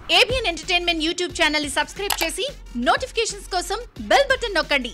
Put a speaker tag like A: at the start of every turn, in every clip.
A: ABN entertainment YouTube channel ని subscribe చేసి notifications కోసం బెల్ బటన్ నొక్కండి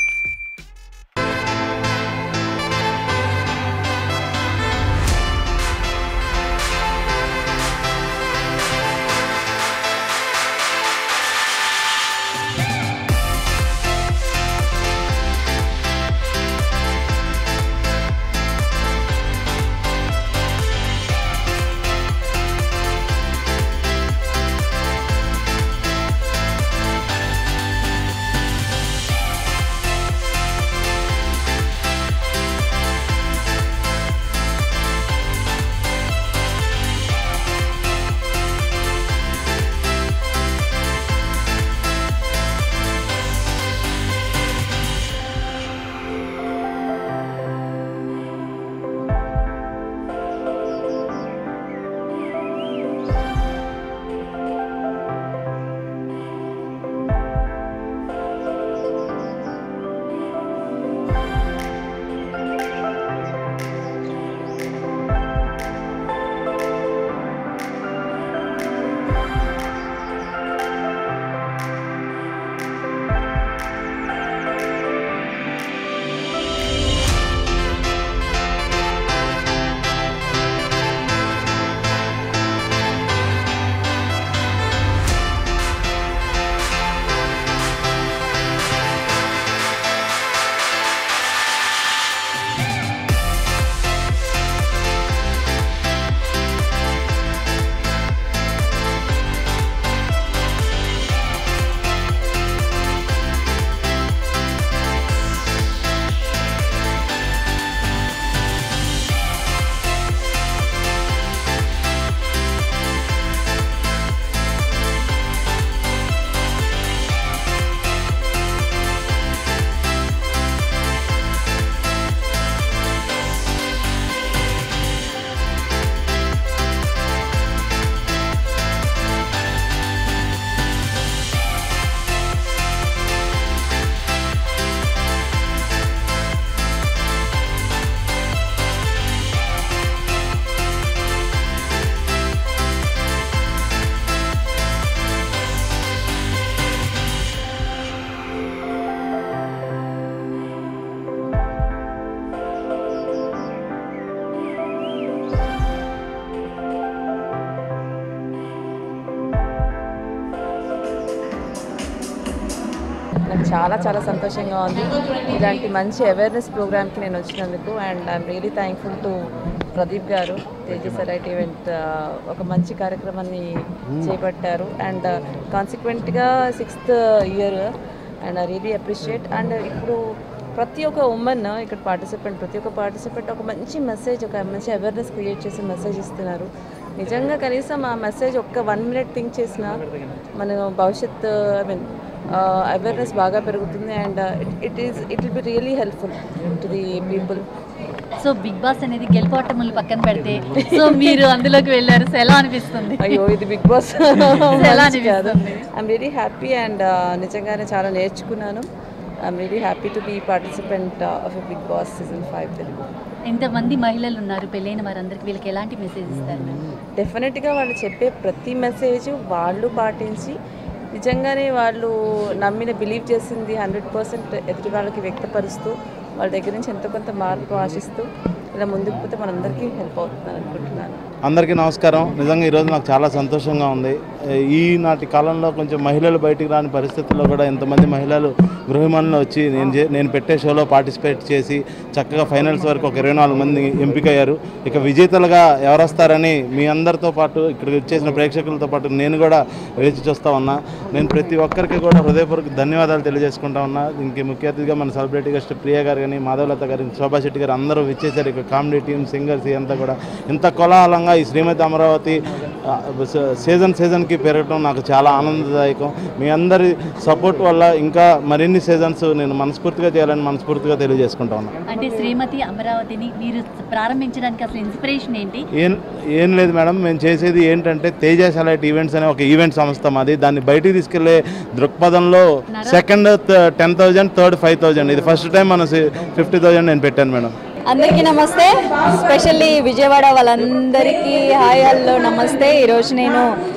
B: నాకు చాలా చాలా సంతోషంగా ఉంది ఇలాంటి మంచి అవేర్నెస్ ప్రోగ్రామ్కి నేను వచ్చినందుకు and I'm really thankful to Pradeep garu తేజసరైట్ ఈవెంట్ ఒక మంచి కార్యక్రమాన్ని చేపట్టారు అండ్ కాన్సిక్వెంట్గా sixth year and I really appreciate and ఇప్పుడు ప్రతి ఒక్క ఉమెన్ ఇక్కడ పార్టిసిపెంట్ ప్రతి ఒక్క పార్టిసిపెంట్ ఒక మంచి మెసేజ్ ఒక మంచి అవేర్నెస్ క్రియేట్ చేసి మెసేజ్ ఇస్తున్నారు నిజంగా కనీసం ఆ మెసేజ్ ఒక్క వన్ మినిట్ థింక్ చేసిన మన భవిష్యత్ ఐ మీన్ అవేర్నెస్ బాగా పెరుగుతుంది and it is it will be really helpful to the people
C: so Bigg Boss అనేది గెలుపోటములు పక్కన పెడితే సో మీరు అందులోకి వెళ్ళారు సో ఎలా అనిపిస్తుంది
B: అయ్యో ఇది బిగ్ బాస్
C: ఎలా
B: కాదు
C: అనిపిస్తుంది?
B: ఐఎమ్ రియలీ హ్యాపీ అండ్ నిజంగానే చాలా నేర్చుకున్నాను I'm really happy to be participant of a Bigg Boss season five Telugu
C: ఎంతమంది మహిళలు ఉన్నారు పెళ్ళైన వారందరికి వీళ్ళకి ఎలాంటి మెసేజ్ ఇస్తారు మేడం
B: డెఫినెట్గా వాళ్ళు చెప్పే ప్రతి మెసేజ్ వాళ్ళు పాటించి నిజంగానే వాళ్ళు నమ్మిన బిలీవ్ చేసింది హండ్రెడ్ పర్సెంట్ ఎదుటి వాళ్ళకి వ్యక్తపరుస్తూ వాళ్ళ దగ్గర నుంచి ఎంతో కొంత మార్పు ఆశిస్తూ ఇలా ముందుకు పోతే మనందరికీ హెల్ప్ అవుతుందని అనుకుంటున్నాను
D: అందరికీ నమస్కారం నిజంగా ఈరోజు నాకు చాలా సంతోషంగా ఉంది ఈనాటి కాలంలో కొంచెం మహిళలు బయటికి రాని పరిస్థితుల్లో కూడా ఎంతమంది మహిళలు గృహిమణులు వచ్చి నేను చే- నేను పెట్టే షోలో పార్టిసిపేట్ చేసి చక్కగా ఫైనల్స్ వరకు ఒక ఇరవై నాలుగు మంది ఎంపికయ్యారు ఇక విజేతలుగా ఎవరు వస్తారని మీ అందరితో పాటు ఇక్కడికి వచ్చేసిన ప్రేక్షకులతో పాటు నేను కూడా వేచి చూస్తూ ఉన్నా నేను ప్రతి ఒక్కరికి కూడా హృదయపూర్వక ధన్యవాదాలు తెలియజేసుకుంటా ఉన్నా ఇంక ముఖ్య అతిథిగా మన సెలబ్రిటీ గెస్ట్ ప్రియ గారు కానీ మాధవలత గారు శోభా శెట్టి గారు అందరూ విచ్చేసారు ఇక కామెడీ టీం సింగర్స్ ఇదంతా కూడా ఇంత కోలాహలంగా ఈ శ్రీమతి అమరావతి ఆ, స- సీజన్ సీజన్కి పెరగడం నాకు చాలా ఆనందదాయకం మీ అందరి సపోర్ట్ వల్ల ఇంకా మరిన్ని సీజన్స్ నేను మనస్ఫూర్తిగా చేయాలని మనస్ఫూర్తిగా తెలియజేసుకుంటా ఉన్నాను
C: అంటే శ్రీమతి అమరావతిని మీరు ప్రారంభించడానికి అసలు ఇన్స్పిరేషన్ ఏంటి
D: ఏం ఏం లేదు మేడం మేము చేసేది ఏంటంటే తేజ సెలైట్ ఈవెంట్స్ అనే ఒక ఈవెంట్ సంస్థ మాది దాన్ని బయటికి తీసుకెళ్లే దృక్పథంలో second ten thousand third five thousand ఇది ఫస్ట్ టైం మన ఫిఫ్టీ థౌజండ్ నేను పెట్టాను మేడం
E: అందరికీ నమస్తే స్పెషల్లీ విజయవాడ వాళ్ళందరికీ హాయ్ హలో నమస్తే ఈరోజు నేను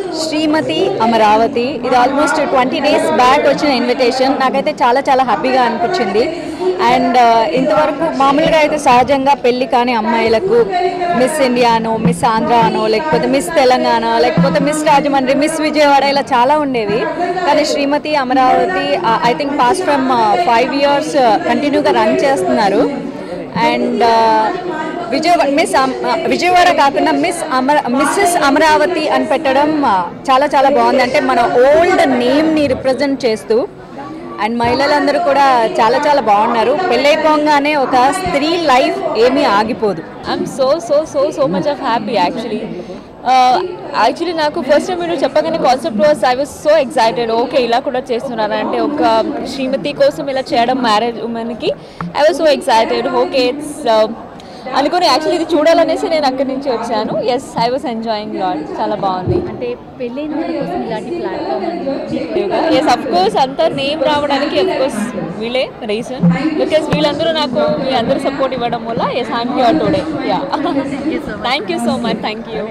E: శ్రీమతి అమరావతి ఇది ఆల్మోస్ట్ ట్వంటీ డేస్ బ్యాక్ వచ్చిన ఇన్విటేషన్ నాకైతే చాలా చాలా హ్యాపీగా అనిపించింది అండ్ ఇంతవరకు మామూలుగా అయితే సహజంగా పెళ్లి కాని అమ్మాయిలకు మిస్ ఇండియానో మిస్ ఆంధ్ర అనో లేకపోతే మిస్ తెలంగాణ లేకపోతే మిస్ రాజమండ్రి మిస్ విజయవాడ ఇలా చాలా ఉండేవి కానీ Srimathi Amaravati I think past from five years కంటిన్యూగా రన్ చేస్తున్నారు అండ్ విజయవాడ మిస్ అమ్- విజయవాడ కాకుండా మిస్ అమర మిస్సెస్ అమరావతి అని పెట్టడం ఆ, చాలా చాలా బాగుంది అంటే మన ఓల్డ్ నేమ్ని రిప్రజెంట్ చేస్తూ అండ్ మహిళలందరూ కూడా చాలా చాలా బాగున్నారు పెళ్ళైపోగానే ఒక స్త్రీ లైఫ్ ఏమీ ఆగిపోదు
F: I'm so so so so much of happy actually actually నాకు ఫస్ట్ టైం మీరు చెప్పగానే concept was I was so excited okay ఇలా కూడా చేస్తున్నారు అంటే ఒక శ్రీమతి కోసం ఇలా చేయడం మ్యారేజ్ ఉమెన్కి I was so excited okay it's అనుకుని యాక్చువల్లీ ఇది చూడాలనేసి నేను అక్కడి నుంచి వచ్చాను yes I was enjoying lot చాలా బాగుంది
C: అంటే పెళ్ళైన వాళ్ళ కోసం ఇలాంటి ప్లాట్ఫామ్ అండి
F: ఎస్ అఫ్ కోర్స్ అంత నేమ్ రావడానికి అఫ్ కోర్స్ వీళ్ళే రీజన్ బికాస్ వీళ్ళందరూ నాకు మీ అందరూ సపోర్ట్ ఇవ్వడం వల్ల yes I'm here today yeah thank you so much thank you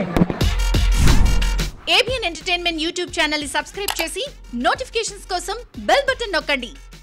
A: ABN entertainment YouTube channel ని సబ్స్క్రైబ్ చేసి నోటిఫికేషన్స్ కోసం బెల్ బటన్ నొక్కండి